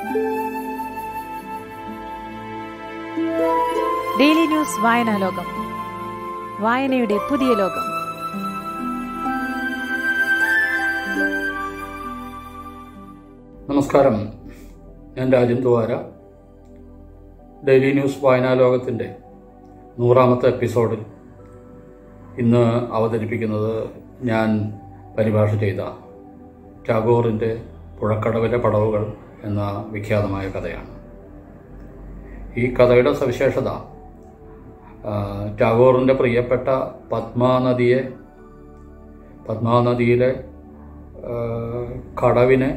daily news വായനാ ലോകം വായനയുടെ പുതിയ ലോകം നമസ്കാരം ഞാൻ രാജൻ തുവാര ഡെയിലി ന്യൂസ് വായനാ ലോകത്തിൻ്റെ നൂറാമത്തെ എപ്പിസോഡിൽ ഇന്ന് അവതരിപ്പിക്കുന്നത് ഞാൻ പരിഭാഷ ചെയ്ത ടാഗോറിൻ്റെ പുഴക്കടവിലെ പടവുകൾ എന്ന വിഖ്യാതമായ കഥയാണ് ഈ കഥയുടെ സവിശേഷത ആ, ടാഗോറിൻ്റെ പ്രിയപ്പെട്ട പത്മാനദിയെ പത്മാനദിയിലെ ആ, കടവിനെ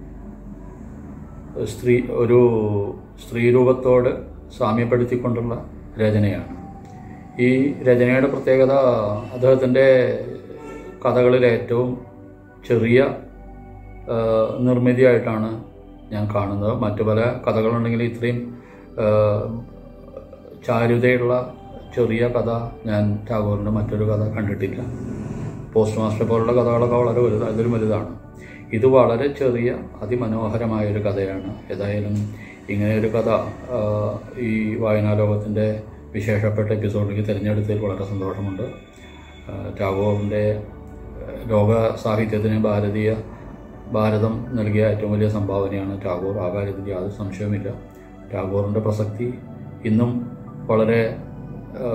സ്ത്രീ ഒരു സ്ത്രീരൂപത്തോട് സാമ്യപ്പെടുത്തിക്കൊണ്ടുള്ള രചനയാണ് ഈ രചനയുടെ പ്രത്യേകത അദ്ദേഹത്തിൻ്റെ കഥകളിൽ ഏറ്റവും ചെറിയ ആ, നിർമ്മിതിയായിട്ടാണ് ഞാൻ കാണുന്നത് മറ്റു പല കഥകളുണ്ടെങ്കിൽ ഇത്രയും ആ, ചാരുതയുള്ള ചെറിയ കഥ ഞാൻ ടാഗോറിൻ്റെ മറ്റൊരു കഥ കണ്ടിട്ടില്ല പോസ്റ്റ് മാസ്റ്റർ പോലുള്ള കഥകളൊക്കെ വളരെ വലുതാണ് ഇതിലും വലുതാണ് ഇത് വളരെ ചെറിയ അതിമനോഹരമായ ഒരു കഥയാണ് ഏതായാലും ഇങ്ങനെ ഒരു കഥ ആ, ഈ വായനാലോകത്തിൻ്റെ വിശേഷപ്പെട്ട എപ്പിസോഡിലേക്ക് തിരഞ്ഞെടുത്തതിൽ വളരെ സന്തോഷമുണ്ട് ആ, ടാഗോറിൻ്റെ ആ, ലോക സാഹിത്യത്തിന് ഭാരതീയ ഭാരതം നൽകിയ ഏറ്റവും വലിയ സംഭാവനയാണ് ടാഗോർ ആ കാര്യത്തിൽ യാതൊരു സംശയവുമില്ല ടാഗോറിൻ്റെ പ്രസക്തി ഇന്നും വളരെ ആ,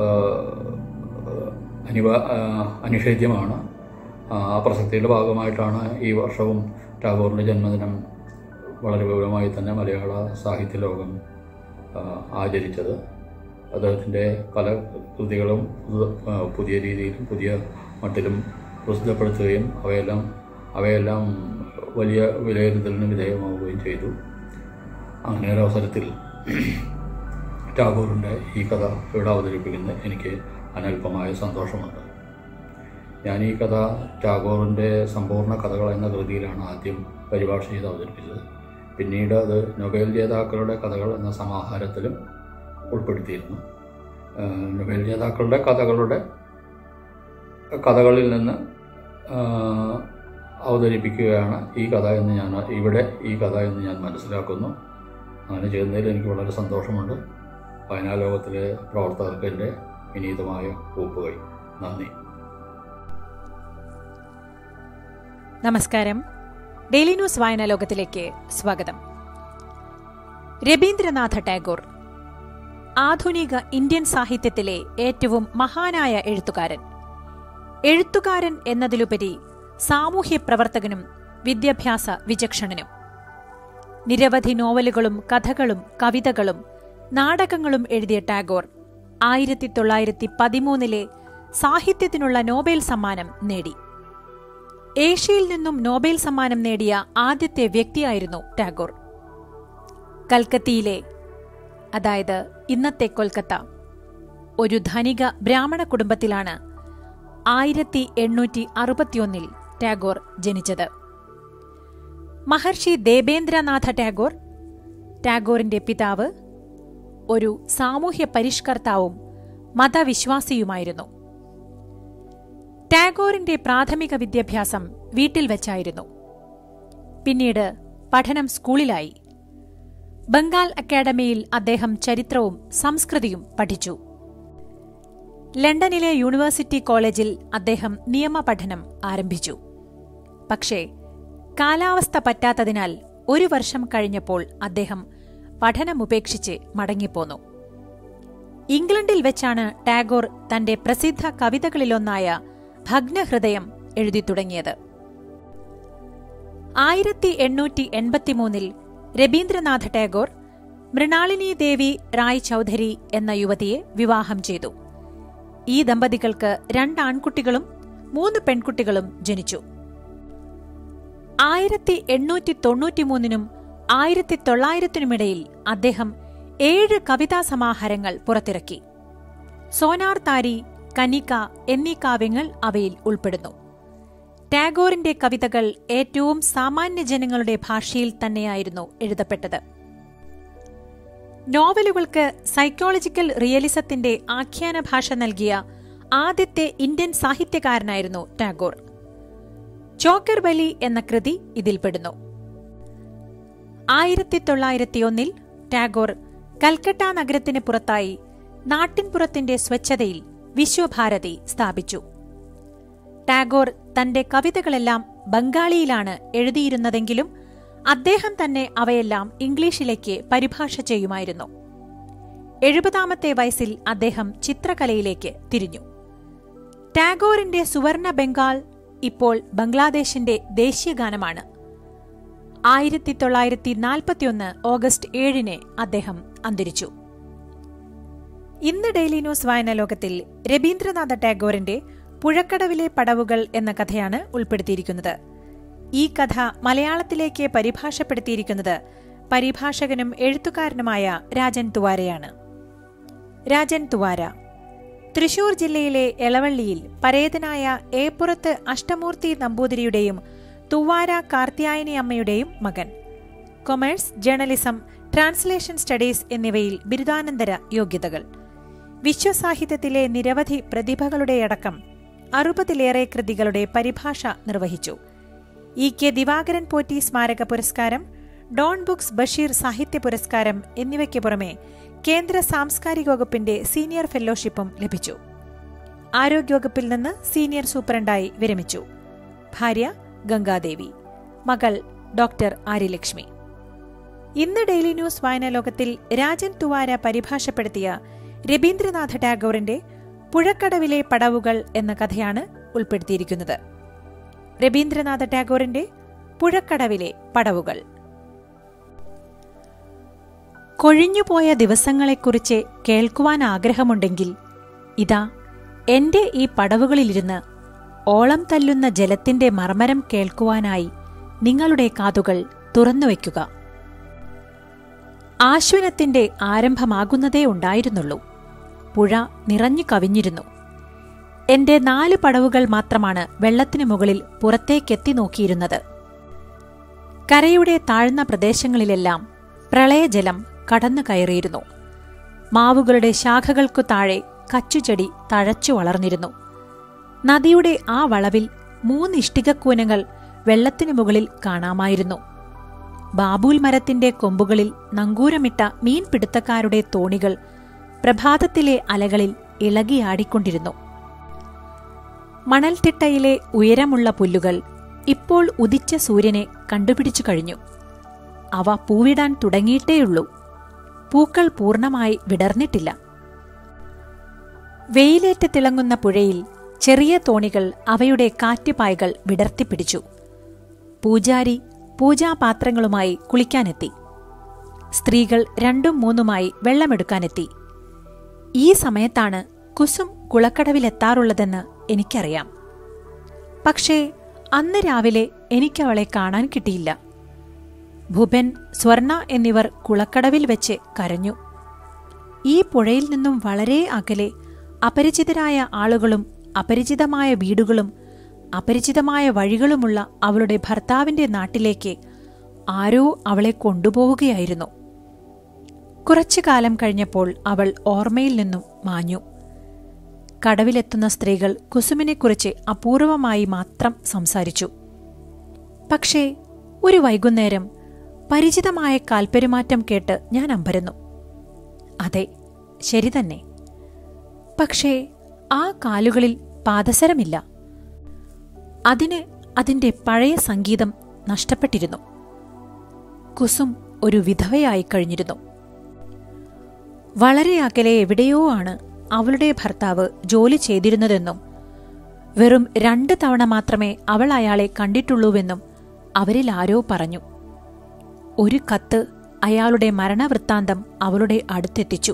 അനിവ ആ, അനിഷേധ്യമാണ് ആ പ്രസക്തിയുടെ ഭാഗമായിട്ടാണ് ഈ വർഷവും ടാഗോറിൻ്റെ ജന്മദിനം വളരെ വിപുലമായി തന്നെ മലയാള സാഹിത്യ ലോകം ആ, ആചരിച്ചത് അദ്ദേഹത്തിൻ്റെ പല കൃതികളും പുതു- ആ, പുതിയ രീതിയിലും പുതിയ മട്ടിലും പ്രസിദ്ധപ്പെടുത്തുകയും അവയെല്ലാം അവയെല്ലാം വലിയ വിലയിരുത്തലിന് വിധേയമാവുകയും ചെയ്തു അങ്ങനെ ഒരു അവസരത്തിൽ ടാഗോറിൻ്റെ ഈ കഥ ഇവിടെ അവതരിപ്പിക്കുന്നത് എനിക്ക് അനൽപമായ സന്തോഷമുണ്ട് ഞാൻ ഈ കഥ ടാഗോറിൻ്റെ സമ്പൂർണ്ണ കഥകൾ എന്ന കൃതിയിലാണ് ആദ്യം പരിഭാഷ ചെയ്ത് അവതരിപ്പിച്ചത് പിന്നീട് അത് നൊബേൽ ജേതാക്കളുടെ കഥകൾ എന്ന സമാഹാരത്തിലും ഉൾപ്പെടുത്തിയിരുന്നു ഏഹ് നൊബേൽ ജേതാക്കളുടെ കഥകളുടെ കഥകളിൽ നിന്ന് ആഹ് അവതരിപ്പിക്കുകയാണ് ഈ കഥ എന്ന് ഞാൻ ഇവിടെ ഈ കഥ എന്ന് ഞാൻ മനസ്സിലാക്കുന്നു അങ്ങനെ ചെയ്യുന്നതിൽ എനിക്ക് വളരെ സന്തോഷമുണ്ട് വായനാലോകത്തിലെ പ്രവർത്തകർക്ക് എൻ്റെ വിനീതമായ കൂപ്പുകൈ നന്ദി നമസ്കാരം ഡെയിലി ന്യൂസ് വായനാ ലോകത്തിലേക്ക് സ്വാഗതം രവീന്ദ്രനാഥ ടാഗോർ ആധുനിക ഇന്ത്യൻ സാഹിത്യത്തിലെ ഏറ്റവും മഹാനായ എഴുത്തുകാരൻ എഴുത്തുകാരൻ എന്നതിലുപരി സാമൂഹ്യ പ്രവർത്തകനും വിദ്യാഭ്യാസ വിചക്ഷണനും നിരവധി നോവലുകളും കഥകളും കവിതകളും നാടകങ്ങളും എഴുതിയ ടാഗോർ ആയിരത്തി തൊള്ളായിരത്തി പതിമൂന്നിലെ സാഹിത്യത്തിനുള്ള നോബേൽ സമ്മാനം നേടി ഏഷ്യയിൽ നിന്നും നോബേൽ സമ്മാനം നേടിയ ആദ്യത്തെ വ്യക്തിയായിരുന്നു ടാഗോർ കൽക്കത്തിയിലെ അതായത് ഇന്നത്തെ കൊൽക്കത്ത ഒരു ധനിക ബ്രാഹ്മണ കുടുംബത്തിലാണ് ആയിരത്തി എണ്ണൂറ്റി അറുപത്തിയൊന്നിൽ ടാഗോർ ജനിച്ചത് മഹർഷി ദേബേന്ദ്രനാഥ ടാഗോർ ടാഗോറിന്റെ പിതാവ് ഒരു സാമൂഹ്യ പരിഷ്കർത്താവും മതവിശ്വാസിയുമായിരുന്നു ടാഗോറിന്റെ പ്രാഥമിക വിദ്യാഭ്യാസം വീട്ടിൽ വെച്ചായിരുന്നു പിന്നീട് പഠനം സ്കൂളിലായി ബംഗാൾ അക്കാഡമിയിൽ അദ്ദേഹം ചരിത്രവും സംസ്കൃതിയും പഠിച്ചു ലണ്ടനിലെ യൂണിവേഴ്സിറ്റി കോളേജിൽ അദ്ദേഹം നിയമപഠനം ആരംഭിച്ചു പക്ഷേ കാലാവസ്ഥ പറ്റാത്തതിനാൽ ഒരു വർഷം കഴിഞ്ഞപ്പോൾ അദ്ദേഹം പഠനമുപേക്ഷിച്ച് മടങ്ങിപ്പോന്നു ഇംഗ്ലണ്ടിൽ വെച്ചാണ് ടാഗോർ തന്റെ പ്രസിദ്ധ കവിതകളിലൊന്നായ ഭഗ്നഹൃദയം എഴുതി തുടങ്ങിയത് ആയിരത്തി എണ്ണൂറ്റി എൺപത്തിമൂന്നിൽ രവീന്ദ്രനാഥ ടാഗോർ മൃണാളിനി ദേവി റായ് ചൌധരി എന്ന യുവതിയെ വിവാഹം ചെയ്തു ഈ ദമ്പതികൾക്ക് രണ്ട് ആൺകുട്ടികളും മൂന്ന് പെൺകുട്ടികളും ജനിച്ചു ആയിരത്തി എണ്ണൂറ്റി തൊണ്ണൂറ്റിമൂന്നിനും ആയിരത്തി തൊള്ളായിരത്തിനുമിടയിൽ അദ്ദേഹം ഏഴ് കവിതാ സമാഹാരങ്ങൾ പുറത്തിറക്കി സോനാർ താരി കനിക എന്നീ കാവ്യങ്ങൾ അവയിൽ ഉൾപ്പെടുന്നു ടാഗോറിന്റെ കവിതകൾ ഏറ്റവും സാമാന്യ ജനങ്ങളുടെ ഭാഷയിൽ തന്നെയായിരുന്നു എഴുതപ്പെട്ടത് നോവലുകൾക്ക് സൈക്കോളജിക്കൽ റിയലിസത്തിന്റെ ആഖ്യാന ഭാഷ നൽകിയ ആദ്യത്തെ ഇന്ത്യൻ സാഹിത്യകാരനായിരുന്നു ടാഗോർ ചോക്കർ ബലി എന്ന കൃതി ഇതിൽപ്പെടുന്നു ആയിരത്തി തൊള്ളായിരത്തിയൊന്നിൽ ടാഗോർ കൽക്കട്ട നഗരത്തിന് പുറത്തായി നാട്ടിൻപുറത്തിന്റെ സ്വച്ഛതയിൽ വിശ്വഭാരതി സ്ഥാപിച്ചു ടാഗോർ തന്റെ കവിതകളെല്ലാം ബംഗാളിയിലാണ് എഴുതിയിരുന്നതെങ്കിലും അദ്ദേഹം തന്നെ അവയെല്ലാം ഇംഗ്ലീഷിലേക്ക് പരിഭാഷ ചെയ്യുമായിരുന്നു എഴുപതാമത്തെ വയസ്സിൽ അദ്ദേഹം ചിത്രകലയിലേക്ക് തിരിഞ്ഞു ടാഗോറിന്റെ സുവർണ ബംഗാൾ ഇപ്പോൾ ബംഗ്ലാദേശിന്റെ ദേശീയഗാനമാണ് ആയിരത്തി തൊള്ളായിരത്തി നാൽപ്പത്തിയൊന്ന് ഓഗസ്റ്റ് ഏഴിന് അദ്ദേഹം അന്തരിച്ചു ഇന്ന് ഡെയിലി ന്യൂസ് വായന ലോകത്തിൽ രവീന്ദ്രനാഥ ടാഗോറിന്റെ പുഴക്കടവിലെ പടവുകൾ എന്ന കഥയാണ് ഉൾപ്പെടുത്തിയിരിക്കുന്നത് ഈ കഥ മലയാളത്തിലേക്ക് പരിഭാഷപ്പെടുത്തിയിരിക്കുന്നത് പരിഭാഷകനും എഴുത്തുകാരനുമായ രാജൻ തുവാരയാണ് രാജൻ തുവാര തൃശൂർ ജില്ലയിലെ എളവള്ളിയിൽ പരേതനായ ഏപ്പുറത്ത് അഷ്ടമൂർത്തി നമ്പൂതിരിയുടെയും തുവാര കാർത്തിയായനി അമ്മയുടെയും മകൻ കൊമേഴ്സ് ജേർണലിസം ട്രാൻസ്ലേഷൻ സ്റ്റഡീസ് എന്നിവയിൽ ബിരുദാനന്തര യോഗ്യതകൾ വിശ്വസാഹിത്യത്തിലെ നിരവധി പ്രതിഭകളുടെയടക്കം അറുപതിലേറെ കൃതികളുടെ പരിഭാഷ നിർവഹിച്ചു ഇ കെ ദിവാകരൻ പോറ്റി സ്മാരക പുരസ്കാരം ഡോൺ ബുക്സ് ബഷീർ സാഹിത്യ പുരസ്കാരം എന്നിവയ്ക്ക് പുറമെ കേന്ദ്ര സാംസ്കാരിക വകുപ്പിന്റെ സീനിയർ ഫെല്ലോഷിപ്പും ലഭിച്ചു ആരോഗ്യവകുപ്പിൽ നിന്ന് സീനിയർ സൂപ്രണ്ടായി വിരമിച്ചു ഭാര്യ ഗംഗാദേവി മകൾ ഡോക്ടർ ആര്യലക്ഷ്മി ഇന്ന് ഡെയിലി ന്യൂസ് വായന ലോകത്തിൽ രാജൻ തുവാര പരിഭാഷപ്പെടുത്തിയ രവീന്ദ്രനാഥ ടാഗോറിന്റെ പുഴക്കടവിലെ പടവുകൾ എന്ന കഥയാണ് ഉൾപ്പെടുത്തിയിരിക്കുന്നത് രവീന്ദ്രനാഥ ടാഗോറിന്റെ പുഴക്കടവിലെ പടവുകൾ കൊഴിഞ്ഞുപോയ ദിവസങ്ങളെക്കുറിച്ച് കേൾക്കുവാൻ ആഗ്രഹമുണ്ടെങ്കിൽ ഇതാ എന്റെ ഈ പടവുകളിലിരുന്ന് ഓളം തല്ലുന്ന ജലത്തിന്റെ മർമരം കേൾക്കുവാനായി നിങ്ങളുടെ കാതുകൾ തുറന്നുവെക്കുക ആശ്വനത്തിന്റെ ആരംഭമാകുന്നതേ ഉണ്ടായിരുന്നുള്ളൂ പുഴ നിറഞ്ഞു കവിഞ്ഞിരുന്നു എന്റെ നാല് പടവുകൾ മാത്രമാണ് വെള്ളത്തിനു മുകളിൽ പുറത്തേക്കെത്തി നോക്കിയിരുന്നത് കരയുടെ താഴ്ന്ന പ്രദേശങ്ങളിലെല്ലാം പ്രളയജലം കടന്നു കയറിയിരുന്നു മാവുകളുടെ ശാഖകൾക്കു താഴെ കച്ചുചെടി തഴച്ചു വളർന്നിരുന്നു നദിയുടെ ആ വളവിൽ മൂന്ന് ഇഷ്ടികക്കൂനകൾ വെള്ളത്തിനു മുകളിൽ കാണാമായിരുന്നു ബാബൂൽ മരത്തിന്റെ കൊമ്പുകളിൽ നങ്കൂരമിട്ട മീൻപിടുത്തക്കാരുടെ തോണികൾ പ്രഭാതത്തിലെ അലകളിൽ ഇളകിയാടിക്കൊണ്ടിരുന്നു മണൽത്തിട്ടയിലെ ഉയരമുള്ള പുല്ലുകൾ ഇപ്പോൾ ഉദിച്ച സൂര്യനെ കണ്ടുപിടിച്ചു കഴിഞ്ഞു അവ പൂവിടാൻ തുടങ്ങിയിട്ടേയുള്ളൂ പൂക്കൾ പൂർണ്ണമായി വിടർന്നിട്ടില്ല വെയിലേറ്റ് തിളങ്ങുന്ന പുഴയിൽ ചെറിയ തോണികൾ അവയുടെ കാറ്റുപായകൾ വിടർത്തിപ്പിടിച്ചു പൂജാരി പൂജാപാത്രങ്ങളുമായി കുളിക്കാനെത്തി സ്ത്രീകൾ രണ്ടും മൂന്നുമായി വെള്ളമെടുക്കാനെത്തി ഈ സമയത്താണ് കുസും കുളക്കടവിലെത്താറുള്ളതെന്ന് എനിക്കറിയാം പക്ഷേ അന്ന് രാവിലെ എനിക്കവളെ കാണാൻ കിട്ടിയില്ല ഭുപൻ സ്വർണ എന്നിവർ കുളക്കടവിൽ വെച്ച് കരഞ്ഞു ഈ പുഴയിൽ നിന്നും വളരെ അകലെ അപരിചിതരായ ആളുകളും അപരിചിതമായ വീടുകളും അപരിചിതമായ വഴികളുമുള്ള അവളുടെ ഭർത്താവിന്റെ നാട്ടിലേക്ക് ആരോ അവളെ കൊണ്ടുപോവുകയായിരുന്നു കുറച്ചു കാലം കഴിഞ്ഞപ്പോൾ അവൾ ഓർമ്മയിൽ നിന്നും മാഞ്ഞു കടവിലെത്തുന്ന സ്ത്രീകൾ കുസുമിനെക്കുറിച്ച് അപൂർവമായി മാത്രം സംസാരിച്ചു പക്ഷേ ഒരു വൈകുന്നേരം പരിചിതമായ കാൽപ്പെരുമാറ്റം കേട്ട് ഞാൻ അമ്പരന്നു അതെ ശരി തന്നെ പക്ഷേ ആ കാലുകളിൽ പാദസരമില്ല അതിന് അതിന്റെ പഴയ സംഗീതം നഷ്ടപ്പെട്ടിരുന്നു കുസും ഒരു വിധവയായി കഴിഞ്ഞിരുന്നു വളരെ അകലെ എവിടെയോ ആണ് അവളുടെ ഭർത്താവ് ജോലി ചെയ്തിരുന്നതെന്നും വെറും രണ്ട് തവണ മാത്രമേ അവൾ അയാളെ കണ്ടിട്ടുള്ളൂവെന്നും അവരിൽ ആരോ പറഞ്ഞു ഒരു കത്ത് അയാളുടെ മരണവൃത്താന്തം അവളുടെ അടുത്തെത്തിച്ചു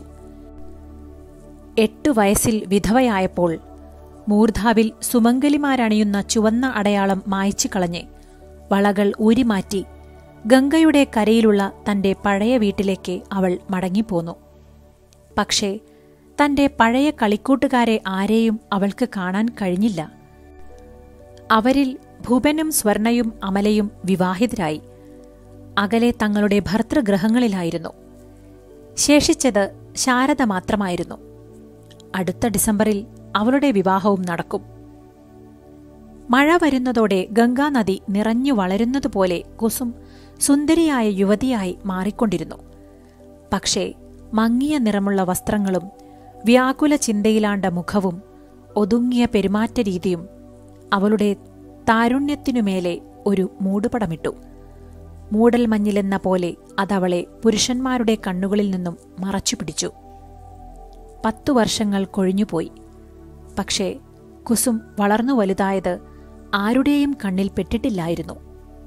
എട്ടു വയസ്സിൽ വിധവയായപ്പോൾ മൂർധാവിൽ സുമംഗലിമാരണിയുന്ന ചുവന്ന അടയാളം മായ്ച്ചു കളഞ്ഞ് വളകൾ ഊരിമാറ്റി ഗംഗയുടെ കരയിലുള്ള തന്റെ പഴയ വീട്ടിലേക്ക് അവൾ മടങ്ങിപ്പോന്നു പക്ഷേ തന്റെ പഴയ കളിക്കൂട്ടുകാരെ ആരെയും അവൾക്ക് കാണാൻ കഴിഞ്ഞില്ല അവരിൽ ഭൂപനും സ്വർണയും അമലയും വിവാഹിതരായി അകലെ തങ്ങളുടെ ഭർതൃഗ്രഹങ്ങളിലായിരുന്നു ശേഷിച്ചത് ശാരദ മാത്രമായിരുന്നു അടുത്ത ഡിസംബറിൽ അവളുടെ വിവാഹവും നടക്കും മഴ വരുന്നതോടെ ഗംഗാനദി നിറഞ്ഞു വളരുന്നതുപോലെ കുസും സുന്ദരിയായ യുവതിയായി മാറിക്കൊണ്ടിരുന്നു പക്ഷേ മങ്ങിയ നിറമുള്ള വസ്ത്രങ്ങളും വ്യാകുല ചിന്തയിലാണ്ട മുഖവും ഒതുങ്ങിയ പെരുമാറ്റ രീതിയും അവളുടെ താരുണ്യത്തിനുമേലെ ഒരു മൂടുപടമിട്ടു മൂടൽമഞ്ഞിലെന്ന പോലെ അതവളെ പുരുഷന്മാരുടെ കണ്ണുകളിൽ നിന്നും മറച്ചുപിടിച്ചു പത്തു വർഷങ്ങൾ കൊഴിഞ്ഞുപോയി പക്ഷേ കുസും വളർന്നു വലുതായത് ആരുടെയും കണ്ണിൽ പെട്ടിട്ടില്ലായിരുന്നു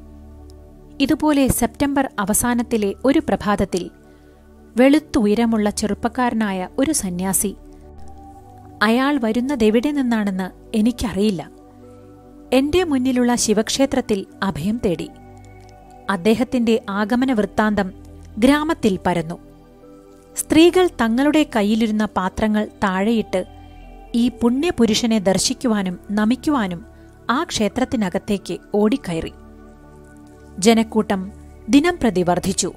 ഇതുപോലെ സെപ്റ്റംബർ അവസാനത്തിലെ ഒരു പ്രഭാതത്തിൽ വെളുത്തുയരമുള്ള ചെറുപ്പക്കാരനായ ഒരു സന്യാസി അയാൾ വരുന്നതെവിടെ നിന്നാണെന്ന് എനിക്കറിയില്ല എന്റെ മുന്നിലുള്ള ശിവക്ഷേത്രത്തിൽ അഭയം തേടി അദ്ദേഹത്തിന്റെ ആഗമന വൃത്താന്തം ഗ്രാമത്തിൽ പരന്നു സ്ത്രീകൾ തങ്ങളുടെ കയ്യിലിരുന്ന പാത്രങ്ങൾ താഴെയിട്ട് ഈ പുണ്യപുരുഷനെ ദർശിക്കുവാനും നമിക്കുവാനും ആ ക്ഷേത്രത്തിനകത്തേക്ക് ഓടിക്കയറി ജനക്കൂട്ടം ദിനംപ്രതി വർദ്ധിച്ചു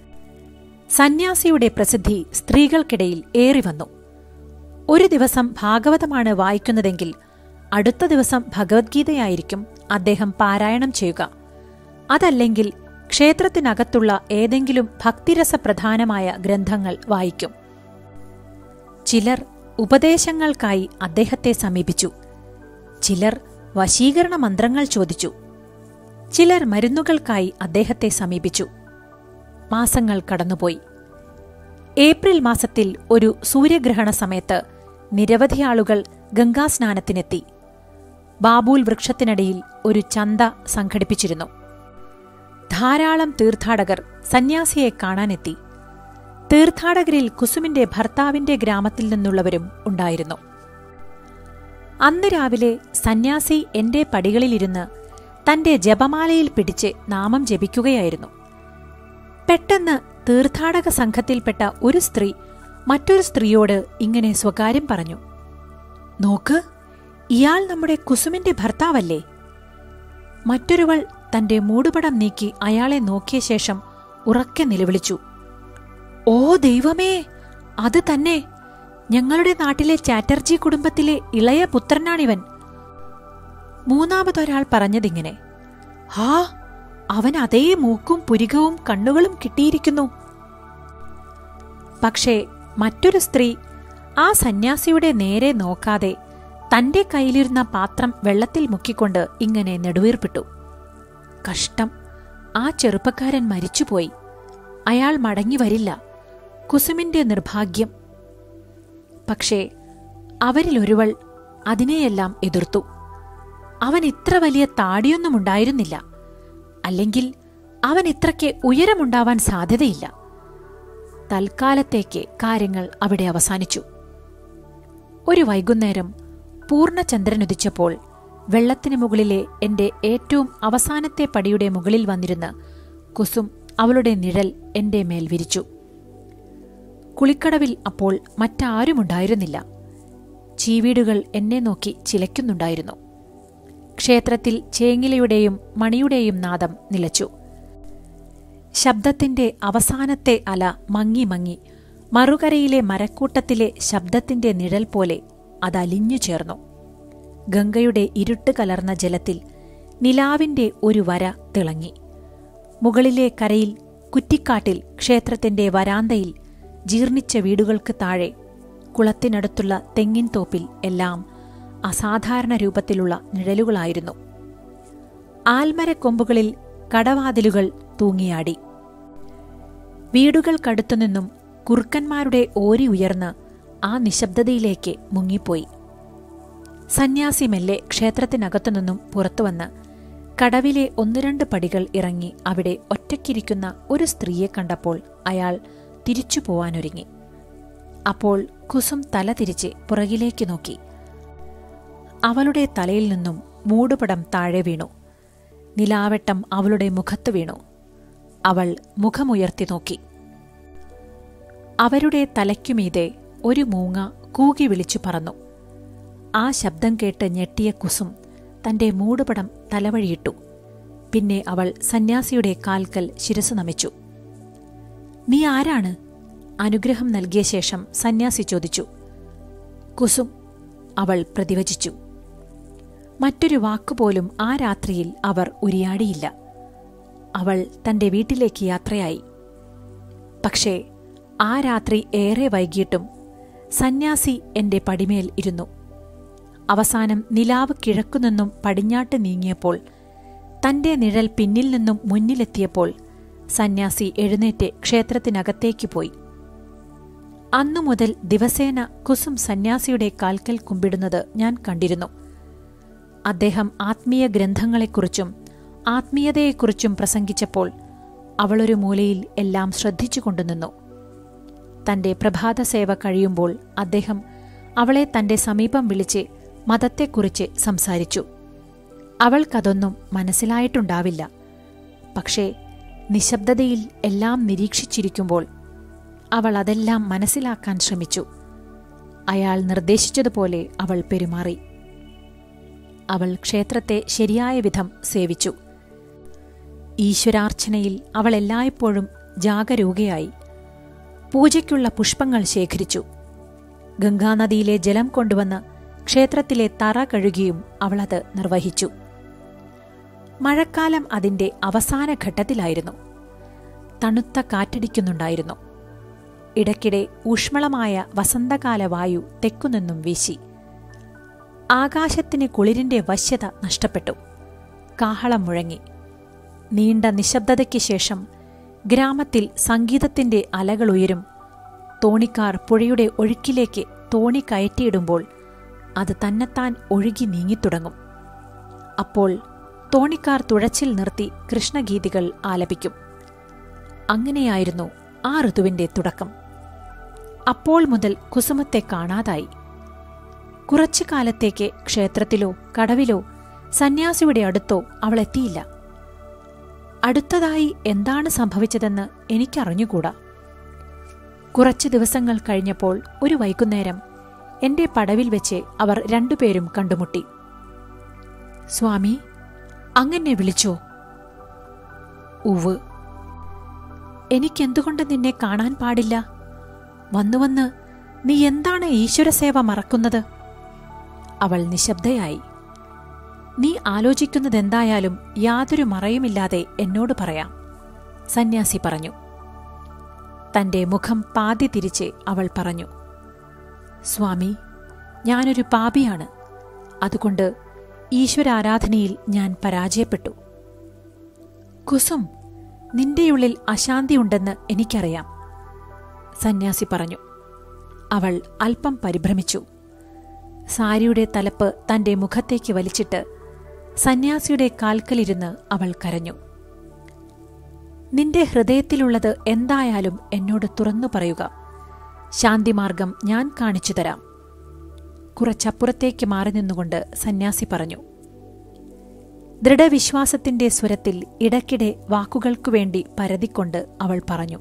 സന്യാസിയുടെ പ്രസിദ്ധി സ്ത്രീകൾക്കിടയിൽ ഏറിവന്നു ഒരു ദിവസം ഭാഗവതമാണ് വായിക്കുന്നതെങ്കിൽ അടുത്ത ദിവസം ഭഗവത്ഗീതയായിരിക്കും അദ്ദേഹം പാരായണം ചെയ്യുക അതല്ലെങ്കിൽ ക്ഷേത്രത്തിനകത്തുള്ള ഏതെങ്കിലും ഭക്തിരസപ്രധാനമായ ഗ്രന്ഥങ്ങൾ വായിക്കും ചിലർ ഉപദേശങ്ങൾക്കായി അദ്ദേഹത്തെ സമീപിച്ചു ചിലർ വശീകരണ മന്ത്രങ്ങൾ ചോദിച്ചു ചിലർ മരുന്നുകൾക്കായി അദ്ദേഹത്തെ സമീപിച്ചു മാസങ്ങൾ കടന്നുപോയി ഏപ്രിൽ മാസത്തിൽ ഒരു സൂര്യഗ്രഹണ സമയത്ത് നിരവധി ആളുകൾ ഗംഗാസ്നാനത്തിനെത്തി ബാബൂൽ വൃക്ഷത്തിനടിയിൽ ഒരു ചന്ത സംഘടിപ്പിച്ചിരുന്നു ധാരാളം തീർത്ഥാടകർ സന്യാസിയെ കാണാനെത്തി തീർത്ഥാടകരിൽ കുസുമിന്റെ ഭർത്താവിന്റെ ഗ്രാമത്തിൽ നിന്നുള്ളവരും ഉണ്ടായിരുന്നു അന്ന് രാവിലെ സന്യാസി എന്റെ പടികളിലിരുന്ന് തന്റെ ജപമാലയിൽ പിടിച്ച് നാമം ജപിക്കുകയായിരുന്നു പെട്ടെന്ന് തീർത്ഥാടക സംഘത്തിൽപ്പെട്ട ഒരു സ്ത്രീ മറ്റൊരു സ്ത്രീയോട് ഇങ്ങനെ സ്വകാര്യം പറഞ്ഞു നോക്ക് ഇയാൾ നമ്മുടെ കുസുമിന്റെ ഭർത്താവല്ലേ മറ്റൊരുവൾ തന്റെ മൂടുപടം നീക്കി അയാളെ നോക്കിയ ശേഷം ഉറക്കെ നിലവിളിച്ചു ഓ ദൈവമേ അത് തന്നെ ഞങ്ങളുടെ നാട്ടിലെ ചാറ്റർജി കുടുംബത്തിലെ ഇളയ പുത്രനാണിവൻ മൂന്നാമതൊരാൾ പറഞ്ഞതിങ്ങനെ ഹാ അവൻ അതേ മൂക്കും പുരികവും കണ്ണുകളും കിട്ടിയിരിക്കുന്നു പക്ഷേ മറ്റൊരു സ്ത്രീ ആ സന്യാസിയുടെ നേരെ നോക്കാതെ തന്റെ കയ്യിലിരുന്ന പാത്രം വെള്ളത്തിൽ മുക്കിക്കൊണ്ട് ഇങ്ങനെ നെടുവീർപ്പിട്ടു കഷ്ടം ആ ചെറുപ്പക്കാരൻ മരിച്ചുപോയി അയാൾ മടങ്ങി വരില്ല കുസുമിന്റെ നിർഭാഗ്യം പക്ഷേ അവരിലൊരുവൾ അതിനെയെല്ലാം എതിർത്തു അവൻ ഇത്ര വലിയ താടിയൊന്നും ഉണ്ടായിരുന്നില്ല അല്ലെങ്കിൽ അവൻ ഇത്രയ്ക്ക് ഉയരമുണ്ടാവാൻ സാധ്യതയില്ല തൽക്കാലത്തേക്ക് കാര്യങ്ങൾ അവിടെ അവസാനിച്ചു ഒരു വൈകുന്നേരം പൂർണ്ണചന്ദ്രനുദിച്ചപ്പോൾ വെള്ളത്തിന് മുകളിലെ എന്റെ ഏറ്റവും അവസാനത്തെ പടിയുടെ മുകളിൽ വന്നിരുന്ന് കുസും അവളുടെ നിഴൽ എന്റെ മേൽ വിരിച്ചു കുളിക്കടവിൽ അപ്പോൾ മറ്റാരുമുണ്ടായിരുന്നില്ല ചീവീടുകൾ എന്നെ നോക്കി ചിലയ്ക്കുന്നുണ്ടായിരുന്നു ക്ഷേത്രത്തിൽ ചേങ്ങിലയുടെയും മണിയുടെയും നാദം നിലച്ചു ശബ്ദത്തിന്റെ അവസാനത്തെ അല മങ്ങി മങ്ങി മറുകരയിലെ മരക്കൂട്ടത്തിലെ ശബ്ദത്തിന്റെ നിഴൽ പോലെ അതലിഞ്ഞു ചേർന്നു ഗംഗയുടെ ഇരുട്ട് കലർന്ന ജലത്തിൽ നിലാവിന്റെ ഒരു വര തിളങ്ങി മുകളിലെ കരയിൽ കുറ്റിക്കാട്ടിൽ ക്ഷേത്രത്തിന്റെ വരാന്തയിൽ ജീർണിച്ച വീടുകൾക്ക് താഴെ കുളത്തിനടുത്തുള്ള തെങ്ങിൻ തോപ്പിൽ എല്ലാം അസാധാരണ രൂപത്തിലുള്ള നിഴലുകളായിരുന്നു ആൽമരക്കൊമ്പുകളിൽ കടവാതിലുകൾ തൂങ്ങിയാടി വീടുകൾക്കടുത്തുനിന്നും കുറുക്കന്മാരുടെ ഓരി ഉയർന്ന് ആ നിശബ്ദതയിലേക്ക് മുങ്ങിപ്പോയി സന്യാസി മെല്ലെ ക്ഷേത്രത്തിനകത്തുനിന്നും പുറത്തുവന്ന് കടവിലെ ഒന്ന് രണ്ട് പടികൾ ഇറങ്ങി അവിടെ ഒറ്റയ്ക്കിരിക്കുന്ന ഒരു സ്ത്രീയെ കണ്ടപ്പോൾ അയാൾ തിരിച്ചു പോവാനൊരുങ്ങി അപ്പോൾ കുസും തല തിരിച്ച് പുറകിലേക്ക് നോക്കി അവളുടെ തലയിൽ നിന്നും മൂടുപടം താഴെ വീണു നിലാവെട്ടം അവളുടെ മുഖത്ത് വീണു അവൾ മുഖമുയർത്തി നോക്കി അവരുടെ തലയ്ക്കുമീതെ ഒരു മൂങ്ങ കൂകി വിളിച്ചു പറന്നു ആ ശബ്ദം കേട്ട് ഞെട്ടിയ കുസും തന്റെ മൂടുപടം തലവഴിയിട്ടു പിന്നെ അവൾ സന്യാസിയുടെ കാൽക്കൽ ശിരസ് നമിച്ചു നീ ആരാണ് അനുഗ്രഹം നൽകിയ ശേഷം സന്യാസി ചോദിച്ചു കുസും അവൾ പ്രതിവചിച്ചു മറ്റൊരു വാക്കുപോലും ആ രാത്രിയിൽ അവർ ഉരിയാടിയില്ല അവൾ തന്റെ വീട്ടിലേക്ക് യാത്രയായി പക്ഷേ ആ രാത്രി ഏറെ വൈകിയിട്ടും സന്യാസി എന്റെ പടിമേൽ ഇരുന്നു അവസാനം നിലാവ് കിഴക്കുനിന്നും പടിഞ്ഞാട്ട് നീങ്ങിയപ്പോൾ തന്റെ നിഴൽ പിന്നിൽ നിന്നും മുന്നിലെത്തിയപ്പോൾ സന്യാസി എഴുന്നേറ്റ് ക്ഷേത്രത്തിനകത്തേക്ക് പോയി അന്നു മുതൽ ദിവസേന കുസും സന്യാസിയുടെ കാൽക്കൽ കുമ്പിടുന്നത് ഞാൻ കണ്ടിരുന്നു അദ്ദേഹം ആത്മീയ ഗ്രന്ഥങ്ങളെക്കുറിച്ചും ആത്മീയതയെക്കുറിച്ചും പ്രസംഗിച്ചപ്പോൾ അവളൊരു മൂലയിൽ എല്ലാം ശ്രദ്ധിച്ചുകൊണ്ടു നിന്നു തന്റെ പ്രഭാത സേവ കഴിയുമ്പോൾ അദ്ദേഹം അവളെ തന്റെ സമീപം വിളിച്ച് മതത്തെക്കുറിച്ച് സംസാരിച്ചു അവൾക്കതൊന്നും മനസ്സിലായിട്ടുണ്ടാവില്ല പക്ഷേ നിശബ്ദതയിൽ എല്ലാം നിരീക്ഷിച്ചിരിക്കുമ്പോൾ അവൾ അതെല്ലാം മനസ്സിലാക്കാൻ ശ്രമിച്ചു അയാൾ നിർദ്ദേശിച്ചതുപോലെ അവൾ പെരുമാറി അവൾ ക്ഷേത്രത്തെ ശരിയായ വിധം സേവിച്ചു ഈശ്വരാർച്ചനയിൽ അവൾ എല്ലായ്പ്പോഴും ജാഗരൂകയായി പൂജയ്ക്കുള്ള പുഷ്പങ്ങൾ ശേഖരിച്ചു ഗംഗാനദിയിലെ ജലം കൊണ്ടുവന്ന് ക്ഷേത്രത്തിലെ തറ കഴുകിയും അവളത് നിർവഹിച്ചു മഴക്കാലം അതിന്റെ അവസാന ഘട്ടത്തിലായിരുന്നു തണുത്ത കാറ്റടിക്കുന്നുണ്ടായിരുന്നു ഇടയ്ക്കിടെ ഊഷ്മളമായ വസന്തകാല വായു തെക്കുനിന്നും വീശി ആകാശത്തിന് കുളിരിന്റെ വശ്യത നഷ്ടപ്പെട്ടു കാഹളം മുഴങ്ങി നീണ്ട നിശബ്ദതയ്ക്ക് ശേഷം ഗ്രാമത്തിൽ സംഗീതത്തിന്റെ അലകളുയരും തോണിക്കാർ പുഴയുടെ ഒഴുക്കിലേക്ക് തോണി കയറ്റിയിടുമ്പോൾ അത് തന്നെത്താൻ ഒഴുകി നീങ്ങിത്തുടങ്ങും അപ്പോൾ തോണിക്കാർ തുഴച്ചിൽ നിർത്തി കൃഷ്ണഗീതികൾ ആലപിക്കും അങ്ങനെയായിരുന്നു ആ ഋതുവിന്റെ തുടക്കം അപ്പോൾ മുതൽ കുസുമത്തെ കാണാതായി കുറച്ചു കാലത്തേക്ക് ക്ഷേത്രത്തിലോ കടവിലോ സന്യാസിയുടെ അടുത്തോ അവൾ എത്തിയില്ല അടുത്തതായി എന്താണ് സംഭവിച്ചതെന്ന് എനിക്കറിഞ്ഞുകൂടാ കുറച്ചു ദിവസങ്ങൾ കഴിഞ്ഞപ്പോൾ ഒരു വൈകുന്നേരം എന്റെ പടവിൽ വെച്ച് അവർ രണ്ടുപേരും കണ്ടുമുട്ടി സ്വാമി അങ്ങനെ വിളിച്ചോ ഉവ് എനിക്കെന്തുകൊണ്ട് നിന്നെ കാണാൻ പാടില്ല വന്നു വന്ന് നീ എന്താണ് ഈശ്വരസേവ മറക്കുന്നത് അവൾ നിശബ്ദയായി നീ ആലോചിക്കുന്നതെന്തായാലും യാതൊരു മറയുമില്ലാതെ എന്നോട് പറയാം സന്യാസി പറഞ്ഞു തന്റെ മുഖം പാതി തിരിച്ച് അവൾ പറഞ്ഞു സ്വാമി ഞാനൊരു പാപിയാണ് അതുകൊണ്ട് ഈശ്വരാരാധനയിൽ ഞാൻ പരാജയപ്പെട്ടു കുസും നിന്റെയുള്ളിൽ അശാന്തിയുണ്ടെന്ന് എനിക്കറിയാം സന്യാസി പറഞ്ഞു അവൾ അല്പം പരിഭ്രമിച്ചു സാരിയുടെ തലപ്പ് തന്റെ മുഖത്തേക്ക് വലിച്ചിട്ട് സന്യാസിയുടെ കാൽക്കലിരുന്ന് അവൾ കരഞ്ഞു നിന്റെ ഹൃദയത്തിലുള്ളത് എന്തായാലും എന്നോട് തുറന്നു പറയുക ശാന്തിമാർഗം ഞാൻ കാണിച്ചു തരാം കുറച്ചപ്പുറത്തേക്ക് മാറി നിന്നുകൊണ്ട് സന്യാസി പറഞ്ഞു ദൃഢവിശ്വാസത്തിന്റെ സ്വരത്തിൽ ഇടയ്ക്കിടെ വാക്കുകൾക്കു വേണ്ടി പരതിക്കൊണ്ട് അവൾ പറഞ്ഞു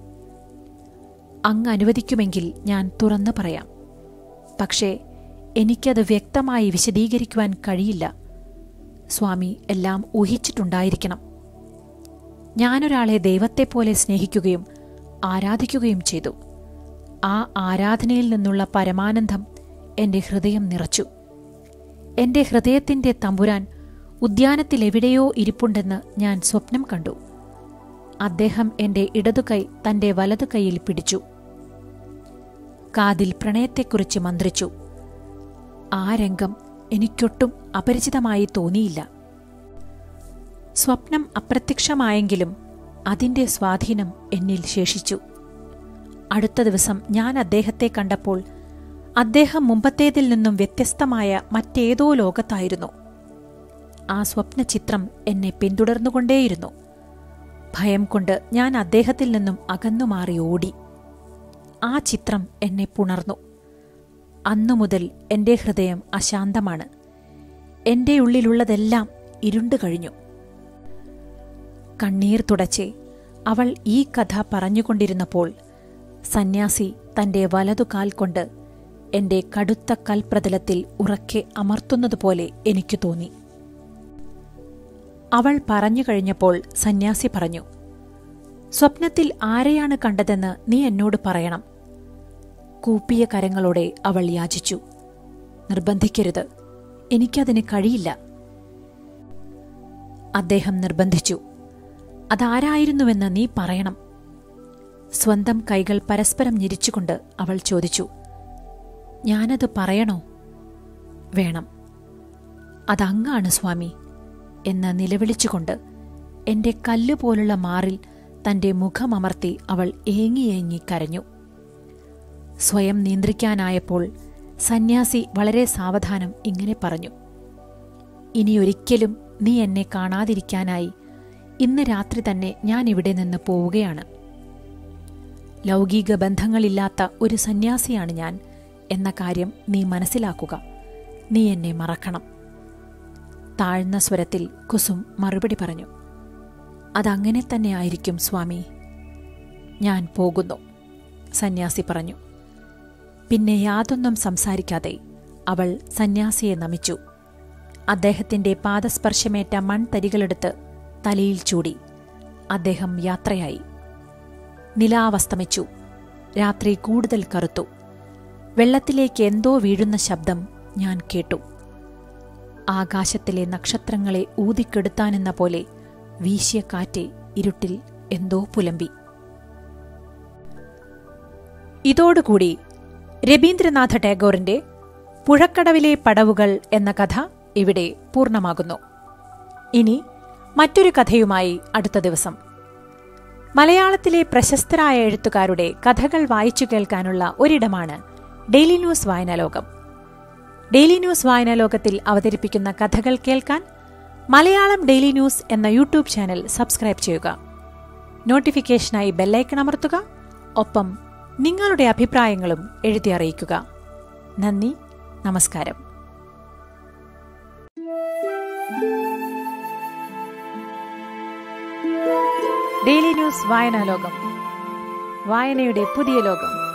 അങ്ങ് അനുവദിക്കുമെങ്കിൽ ഞാൻ തുറന്നു പറയാം പക്ഷേ എനിക്കത് വ്യക്തമായി വിശദീകരിക്കുവാൻ കഴിയില്ല സ്വാമി എല്ലാം ഊഹിച്ചിട്ടുണ്ടായിരിക്കണം ഞാനൊരാളെ ദൈവത്തെപ്പോലെ സ്നേഹിക്കുകയും ആരാധിക്കുകയും ചെയ്തു ആ ആരാധനയിൽ നിന്നുള്ള പരമാനന്ദം എന്റെ ഹൃദയം നിറച്ചു എന്റെ ഹൃദയത്തിന്റെ തമ്പുരാൻ ഉദ്യാനത്തിലെവിടെയോ ഇരിപ്പുണ്ടെന്ന് ഞാൻ സ്വപ്നം കണ്ടു അദ്ദേഹം എന്റെ ഇടതുകൈ തന്റെ വലതു കൈയിൽ പിടിച്ചു കാതിൽ പ്രണയത്തെക്കുറിച്ച് മന്ത്രിച്ചു ആ രംഗം എനിക്കൊട്ടും അപരിചിതമായി തോന്നിയില്ല സ്വപ്നം അപ്രത്യക്ഷമായെങ്കിലും അതിന്റെ സ്വാധീനം എന്നിൽ ശേഷിച്ചു അടുത്ത ദിവസം ഞാൻ അദ്ദേഹത്തെ കണ്ടപ്പോൾ അദ്ദേഹം മുമ്പത്തേതിൽ നിന്നും വ്യത്യസ്തമായ മറ്റേതോ ലോകത്തായിരുന്നു ആ സ്വപ്നചിത്രം എന്നെ പിന്തുടർന്നുകൊണ്ടേയിരുന്നു ഭയം കൊണ്ട് ഞാൻ അദ്ദേഹത്തിൽ നിന്നും അകന്നുമാറി ഓടി ആ ചിത്രം എന്നെ പുണർന്നു അന്നു മുതൽ എന്റെ ഹൃദയം അശാന്തമാണ് എന്റെ ഉള്ളിലുള്ളതെല്ലാം ഇരുണ്ടു കഴിഞ്ഞു കണ്ണീർ തുടച്ച് അവൾ ഈ കഥ പറഞ്ഞുകൊണ്ടിരുന്നപ്പോൾ സന്യാസി തന്റെ വലതുകാൽ കൊണ്ട് എന്റെ കടുത്ത കൽപ്രതലത്തിൽ ഉറക്കെ അമർത്തുന്നതുപോലെ എനിക്ക് തോന്നി അവൾ പറഞ്ഞു കഴിഞ്ഞപ്പോൾ സന്യാസി പറഞ്ഞു സ്വപ്നത്തിൽ ആരെയാണ് കണ്ടതെന്ന് നീ എന്നോട് പറയണം കൂപ്പിയ കരങ്ങളോടെ അവൾ യാചിച്ചു നിർബന്ധിക്കരുത് എനിക്കതിന് കഴിയില്ല അദ്ദേഹം നിർബന്ധിച്ചു അതാരായിരുന്നുവെന്ന് നീ പറയണം സ്വന്തം കൈകൾ പരസ്പരം ഞെരിച്ചുകൊണ്ട് അവൾ ചോദിച്ചു ഞാനത് പറയണോ വേണം അതങ്ങാണ് സ്വാമി എന്ന് നിലവിളിച്ചുകൊണ്ട് എന്റെ കല്ലുപോലുള്ള മാറിൽ തന്റെ മുഖമമർത്തി അവൾ ഏങ്ങിയേങ്ങി കരഞ്ഞു സ്വയം നിയന്ത്രിക്കാനായപ്പോൾ സന്യാസി വളരെ സാവധാനം ഇങ്ങനെ പറഞ്ഞു ഇനിയൊരിക്കലും നീ എന്നെ കാണാതിരിക്കാനായി ഇന്ന് രാത്രി തന്നെ ഞാൻ ഇവിടെ നിന്ന് പോവുകയാണ് ലൗകിക ബന്ധങ്ങളില്ലാത്ത ഒരു സന്യാസിയാണ് ഞാൻ എന്ന കാര്യം നീ മനസ്സിലാക്കുക നീ എന്നെ മറക്കണം താഴ്ന്ന സ്വരത്തിൽ കുസും മറുപടി പറഞ്ഞു അതങ്ങനെ തന്നെ ആയിരിക്കും സ്വാമി ഞാൻ പോകുന്നു സന്യാസി പറഞ്ഞു പിന്നെ യാതൊന്നും സംസാരിക്കാതെ അവൾ സന്യാസിയെ നമിച്ചു അദ്ദേഹത്തിന്റെ പാദസ്പർശമേറ്റ മൺതരികളെടുത്ത് തലയിൽ ചൂടി അദ്ദേഹം യാത്രയായി നിലാവസ്തമിച്ചു രാത്രി കൂടുതൽ കറുത്തു വെള്ളത്തിലേക്ക് എന്തോ വീഴുന്ന ശബ്ദം ഞാൻ കേട്ടു ആകാശത്തിലെ നക്ഷത്രങ്ങളെ ഊതിക്കെടുത്താനെന്ന പോലെ വീശിയ കാറ്റ് ഇരുട്ടിൽ എന്തോ പുലമ്പി ഇതോടുകൂടി രവീന്ദ്രനാഥ ടാഗോറിന്റെ പുഴക്കടവിലെ പടവുകൾ എന്ന കഥ ഇവിടെ പൂർണ്ണമാകുന്നു ഇനി മറ്റൊരു കഥയുമായി അടുത്ത ദിവസം മലയാളത്തിലെ പ്രശസ്തരായ എഴുത്തുകാരുടെ കഥകൾ വായിച്ചു കേൾക്കാനുള്ള ഒരിടമാണ് ഡെയിലി ന്യൂസ് വായനാലോകം ഡെയിലി ന്യൂസ് വായനാലോകത്തിൽ അവതരിപ്പിക്കുന്ന കഥകൾ കേൾക്കാൻ മലയാളം ഡെയിലി ന്യൂസ് എന്ന യൂട്യൂബ് ചാനൽ സബ്സ്ക്രൈബ് ചെയ്യുക നോട്ടിഫിക്കേഷനായി ബെല്ലൈക്കൺ അമർത്തുക ഒപ്പം നിങ്ങളുടെ അഭിപ്രായങ്ങളും എഴുതി അറിയിക്കുക നന്ദി നമസ്കാരം ഡെയിലി ന്യൂസ് വായനാലോകം വായനയുടെ പുതിയ ലോകം